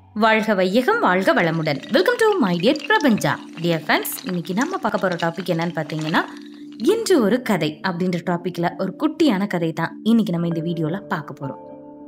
வாழ்க வையகம் வாழ்க வளமுடன் வெல்கம் டு மை டியர் பிரபஞ்சா டியர் ஃப்ரெண்ட்ஸ் இன்னைக்கு நம்ம பார்க்க போகிற டாபிக் என்னன்னு பார்த்தீங்கன்னா இன்று ஒரு கதை அப்படின்ற டாப்பிக்கில் ஒரு குட்டியான கதை தான் இன்னைக்கு நம்ம இந்த வீடியோவில் பார்க்க போகிறோம்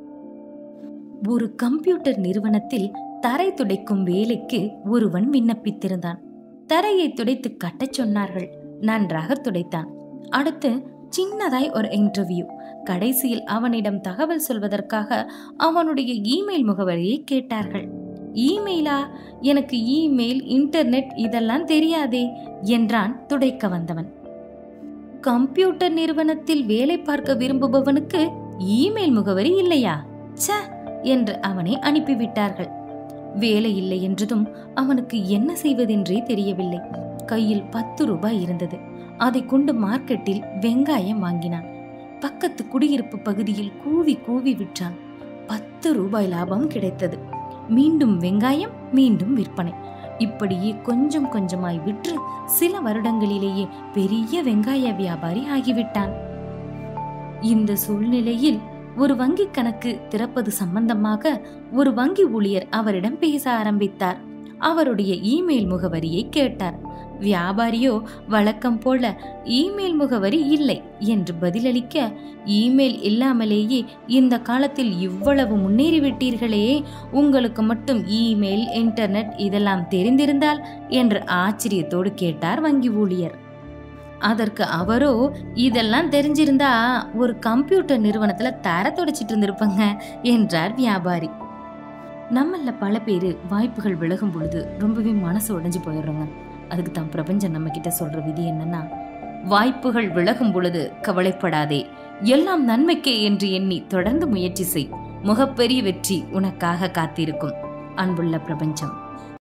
ஒரு கம்ப்யூட்டர் நிறுவனத்தில் தரை துடைக்கும் வேலைக்கு ஒருவன் விண்ணப்பித்திருந்தான் தரையை துடைத்து கட்டச் சொன்னார்கள் நன்றாக துடைத்தான் அடுத்து சின்னதாய் ஒரு இன்டர்வியூ கடைசியில் அவனிடம் தகவல் சொல்வதற்காக அவனுடைய இமெயில் முகவரியை கேட்டார்கள் இமெயிலா எனக்கு இமெயில் இன்டர்நெட் இதெல்லாம் தெரியாதே என்றான் துடைக்க வந்தவன் கம்ப்யூட்டர் நிறுவனத்தில் வேலை பார்க்க விரும்புபவனுக்கு இமெயில் முகவரி இல்லையா ச்ச என்று அவனை அனுப்பிவிட்டார்கள் வேலை இல்லை என்றதும் அவனுக்கு என்ன செய்வதென்றே தெரியவில்லை கையில் பத்து ரூபாய் இருந்தது அதை கொண்டு மார்க்கெட்டில் வெங்காயம் வாங்கினான் பக்கத்து குடியிருப்பு பகுதியில் கூவி கூவி விற்றான் பத்து ரூபாய் லாபம் கிடைத்தது மீண்டும் வெங்காயம் மீண்டும் விற்பனை இப்படியே கொஞ்சம் கொஞ்சமாய் விற்று சில வருடங்களிலேயே பெரிய வெங்காய வியாபாரி ஆகிவிட்டான் இந்த சூழ்நிலையில் ஒரு வங்கி கணக்கு திறப்பது சம்பந்தமாக ஒரு வங்கி ஊழியர் அவரிடம் பேச ஆரம்பித்தார் அவருடைய இமெயில் முகவரியை கேட்டார் வியாபாரியோ வழக்கம் போல இமெயில் முகவரி இல்லை என்று பதிலளிக்க இமெயில் இல்லாமலேயே இந்த காலத்தில் இவ்வளவு முன்னேறிவிட்டீர்களே உங்களுக்கு மட்டும் இமெயில் இன்டர்நெட் இதெல்லாம் தெரிந்திருந்தால் என்று ஆச்சரியத்தோடு கேட்டார் வங்கி ஊழியர் அதற்கு அவரோ இதெல்லாம் தெரிஞ்சிருந்தா ஒரு கம்ப்யூட்டர் நிறுவனத்துல தர தொடச்சிட்டு இருந்திருப்பங்க என்றார் வியாபாரி நம்மள பல பேர் வாய்ப்புகள் விலகும் பொழுது ரொம்பவே மனசு உடைஞ்சு போயிடுறோங்க அதுக்கு தான் பிரபஞ்சம் நம்ம கிட்ட சொல்ற விதி என்னன்னா வாய்ப்புகள் விலகும் பொழுது கவலைப்படாதே எல்லாம் நன்மைக்கே என்று எண்ணி தொடர்ந்து முயற்சி செய் முகப்பெரிய வெற்றி உனக்காக காத்திருக்கும் அன்புள்ள பிரபஞ்சம்